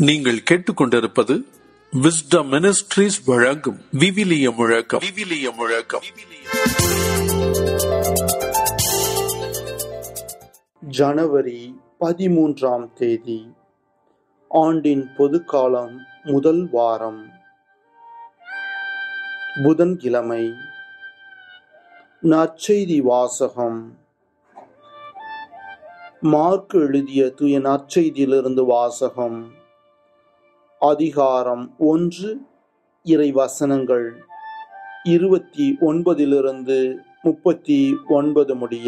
நீங்கள் கேட்டுக்கொண்டிருப்பது wisdom ministries வழங்கும் விவிலிய முழக்கம் விவிலிய முழக்கம் ஜனவரி பதிமூன்றாம் தேதி ஆண்டின் பொதுக்காலம் முதல் வாரம் புதன்கிழமை நற்செய்தி வாசகம் மார்க் எழுதிய தூய நற்செய்தியிலிருந்து வாசகம் அதிகாரம் ஒன்று இறை வசனங்கள் இருபத்தி ஒன்பதிலிருந்து முப்பத்தி ஒன்பது முடிய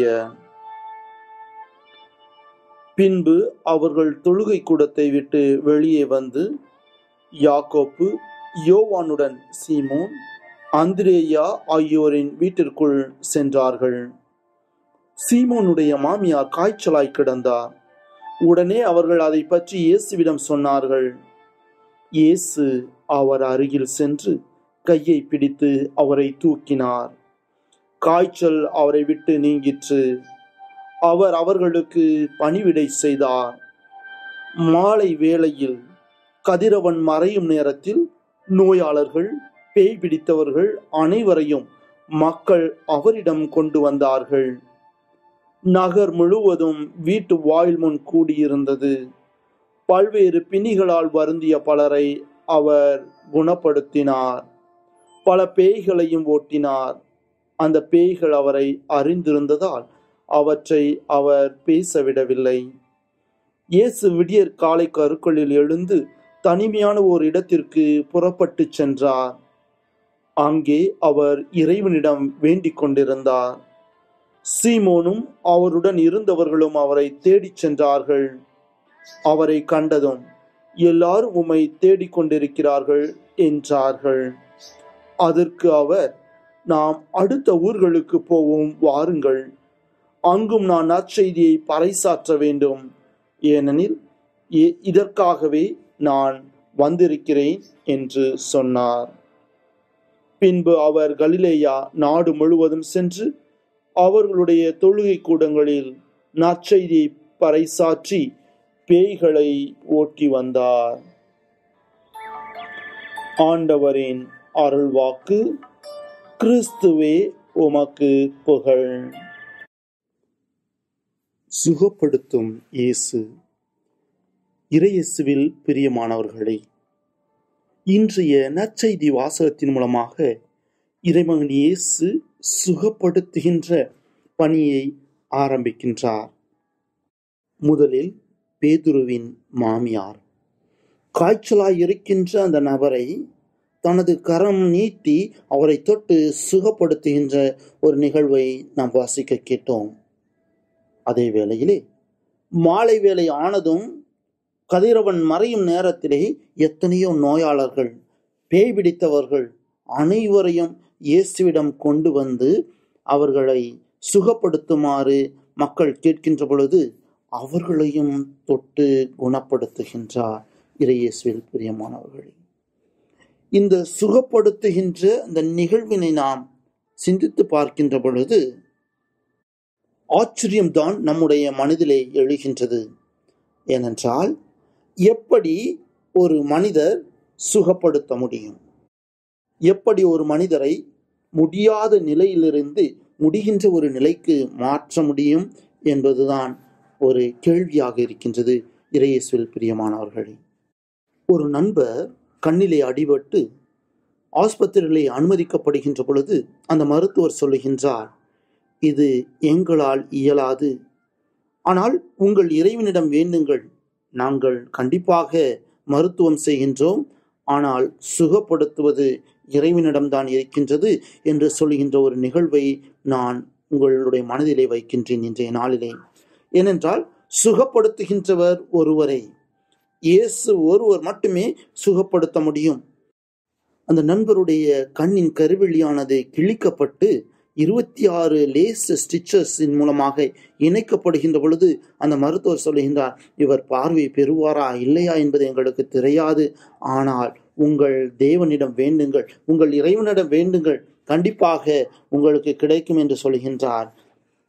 பின்பு அவர்கள் தொழுகை கூடத்தை விட்டு வெளியே வந்து யாக்கோப்பு யோவானுடன் சீமோன் அந்திரேயா ஆகியோரின் வீட்டிற்குள் சென்றார்கள் சீமோனுடைய மாமியார் காய்ச்சலாய் கிடந்தார் உடனே அவர்கள் அதை பற்றி இயேசுவிடம் சொன்னார்கள் இயேசு அவர் அருகில் சென்று கையை பிடித்து அவரை தூக்கினார் காய்ச்சல் அவரை விட்டு நீங்கிற்று அவர் அவர்களுக்கு பணிவிடை செய்தார் மாலை வேளையில் கதிரவன் மறையும் நேரத்தில் நோயாளர்கள் பேய் பிடித்தவர்கள் அனைவரையும் மக்கள் அவரிடம் கொண்டு வந்தார்கள் நகர் முழுவதும் வீட்டு வாயில் முன் கூடியிருந்தது பல்வேறு பிணிகளால் வருந்திய பலரை அவர் குணப்படுத்தினார் பல பேய்களையும் ஓட்டினார் அந்த பேய்கள் அவரை அறிந்திருந்ததால் அவற்றை அவர் பேசவிடவில்லை இயேசு விடியற் காலை கருக்களில் எழுந்து தனிமையான ஒரு இடத்திற்கு புறப்பட்டு சென்றார் அங்கே அவர் இறைவனிடம் வேண்டிக் கொண்டிருந்தார் சீமோனும் அவருடன் இருந்தவர்களும் அவரை தேடிச் சென்றார்கள் அவரை கண்டதும் எல்லாரும் உம்மை தேடிக் கொண்டிருக்கிறார்கள் என்றார்கள் அதற்கு அவர் நாம் அடுத்த ஊர்களுக்கு போவோம் வாருங்கள் அங்கும் நான் நற்செய்தியை பறைசாற்ற வேண்டும் ஏனெனில் இ- இதற்காகவே நான் வந்திருக்கிறேன் என்று சொன்னார் பின்பு அவர் கலிலேயா நாடு முழுவதும் சென்று அவர்களுடைய தொழுகை கூடங்களில் நற்செய்தியை பறைசாற்றி பேய்களை ஓட்டி வந்தார் ஆண்டவரின் அருள்வாக்கு கிறிஸ்துவே உமக்கு புகழ் சுகப்படுத்தும் இயேசு இறையேசுவில் பிரியமானவர்களே இன்றைய நற்செய்தி வாசகத்தின் மூலமாக இறைமகன் இயேசு சுகப்படுத்துகின்ற பணியை ஆரம்பிக்கின்றார் முதலில் பேதுருவின் மாமியார் காய்ச்சலாய் இருக்கின்ற அந்த நபரை தனது கரம் நீட்டி அவரை தொட்டு சுகப்படுத்துகின்ற ஒரு நிகழ்வை நாம் வாசிக்க கேட்டோம் அதே வேளையிலே மாலை வேளை ஆனதும் கதிரவன் மறையும் நேரத்திலே எத்தனையோ நோயாளர்கள் பேய் பிடித்தவர்கள் அனைவரையும் இயேசுவிடம் கொண்டு வந்து அவர்களை சுகப்படுத்துமாறு மக்கள் கேட்கின்ற பொழுது அவர்களையும் தொட்டு குணப்படுத்துகின்றார் இறையேசுவில் பிரியமானவர்களே இந்த சுகப்படுத்துகின்ற இந்த நிகழ்வினை நாம் சிந்தித்து பார்க்கின்ற பொழுது ஆச்சரியம்தான் நம்முடைய மனதிலே எழுகின்றது ஏனென்றால் எப்படி ஒரு மனிதர் சுகப்படுத்த முடியும் எப்படி ஒரு மனிதரை முடியாத நிலையிலிருந்து முடிகின்ற ஒரு நிலைக்கு மாற்ற முடியும் என்பதுதான் ஒரு கேள்வியாக இருக்கின்றது இறையேசுவில் பிரியமானவர்களே ஒரு நண்பர் கண்ணிலே அடிபட்டு ஆஸ்பத்திரியிலே அனுமதிக்கப்படுகின்ற பொழுது அந்த மருத்துவர் சொல்லுகின்றார் இது எங்களால் இயலாது ஆனால் உங்கள் இறைவனிடம் வேண்டுங்கள் நாங்கள் கண்டிப்பாக மருத்துவம் செய்கின்றோம் ஆனால் சுகப்படுத்துவது இறைவனிடம்தான் இருக்கின்றது என்று சொல்லுகின்ற ஒரு நிகழ்வை நான் உங்களுடைய மனதிலே வைக்கின்றேன் இன்றைய நாளிலே ஏனென்றால் சுகப்படுத்துகின்றவர் ஒருவரை இயேசு ஒருவர் மட்டுமே சுகப்படுத்த முடியும் அந்த நண்பருடைய கண்ணின் கருவெளியானது கிழிக்கப்பட்டு இருபத்தி ஆறு லேஸ் ஸ்டிச்சஸின் மூலமாக இணைக்கப்படுகின்ற பொழுது அந்த மருத்துவர் சொல்லுகின்றார் இவர் பார்வை பெறுவாரா இல்லையா என்பது எங்களுக்கு தெரியாது ஆனால் உங்கள் தேவனிடம் வேண்டுங்கள் உங்கள் இறைவனிடம் வேண்டுங்கள் கண்டிப்பாக உங்களுக்கு கிடைக்கும் என்று சொல்கின்றார்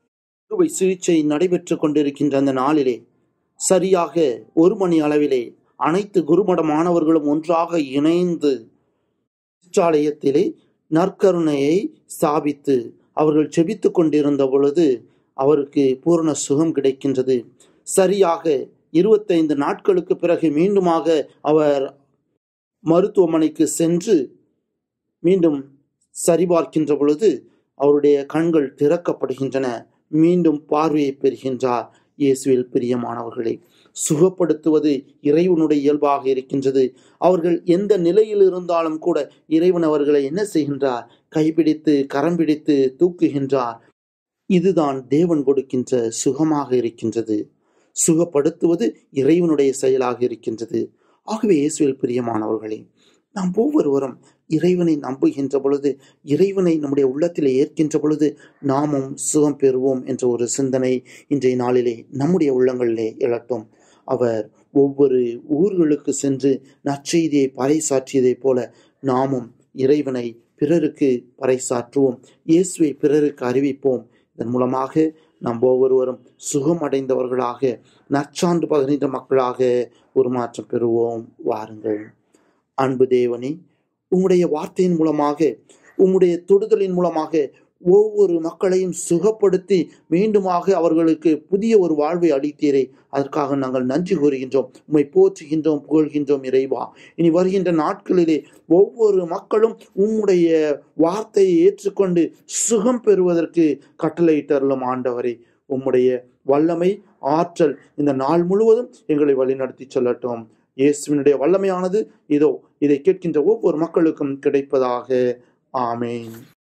அறுவை சிகிச்சை நடைபெற்று கொண்டிருக்கின்ற அந்த நாளிலே சரியாக ஒரு மணி அளவிலே அனைத்து குருமட மாணவர்களும் ஒன்றாக இணைந்து சிற்றாலயத்திலே நற்கருணையை ஸ்தாபித்து அவர்கள் செபித்துக் கொண்டிருந்த பொழுது அவருக்கு பூரண சுகம் கிடைக்கின்றது சரியாக இருபத்தைந்து நாட்களுக்கு பிறகு மீண்டுமாக அவர் மருத்துவமனைக்கு சென்று மீண்டும் சரிபார்க்கின்ற பொழுது அவருடைய கண்கள் திறக்கப்படுகின்றன மீண்டும் பார்வையை பெறுகின்றார் இயேசுவில் பிரியமானவர்களே சுகப்படுத்துவது இறைவனுடைய இயல்பாக இருக்கின்றது அவர்கள் எந்த நிலையில் இருந்தாலும் கூட இறைவன் அவர்களை என்ன செய்கின்றார் கைப்பிடித்து கரம் பிடித்து தூக்குகின்றார் இதுதான் தேவன் கொடுக்கின்ற சுகமாக இருக்கின்றது சுகப்படுத்துவது இறைவனுடைய செயலாக இருக்கின்றது ஆகவே இயேசுவில் பிரியமானவர்களே நாம் ஒவ்வொருவரும் இறைவனை நம்புகின்ற பொழுது இறைவனை நம்முடைய உள்ளத்திலே ஏற்கின்ற பொழுது நாமும் சுகம் பெறுவோம் என்ற ஒரு சிந்தனை இன்றைய நாளிலே நம்முடைய உள்ளங்களிலே எழட்டும் அவர் ஒவ்வொரு ஊர்களுக்கு சென்று நற்செய்தியை பறைசாற்றியதைப் போல நாமும் இறைவனை பிறருக்கு பறைசாற்றுவோம் இயேசுவை பிறருக்கு அறிவிப்போம் இதன் மூலமாக நாம் ஒவ்வொருவரும் சுகம் அடைந்தவர்களாக நற்சான்று பகிர்ந்த மக்களாக உருமாற்றம் பெறுவோம் வாருங்கள் அன்பு தேவனே உம்முடைய வார்த்தையின் மூலமாக உம்முடைய தொடுதலின் மூலமாக ஒவ்வொரு மக்களையும் சுகப்படுத்தி மீண்டுமாக அவர்களுக்கு புதிய ஒரு வாழ்வை அளித்தீரே அதற்காக நாங்கள் நன்றி கூறுகின்றோம் உம்மை போற்றுகின்றோம் புகழ்கின்றோம் இறைவா இனி வருகின்ற நாட்களிலே ஒவ்வொரு மக்களும் உம்முடைய வார்த்தையை ஏற்றுக்கொண்டு சுகம் பெறுவதற்கு கட்டளையிட்டருளும் ஆண்டவரே உம்முடைய வல்லமை ஆற்றல் இந்த நாள் முழுவதும் எங்களை வழிநடத்தி செல்லட்டும் இயேசுவினுடைய வல்லமையானது இதோ இதை கேட்கின்ற ஒவ்வொரு மக்களுக்கும் கிடைப்பதாக ஆமேன்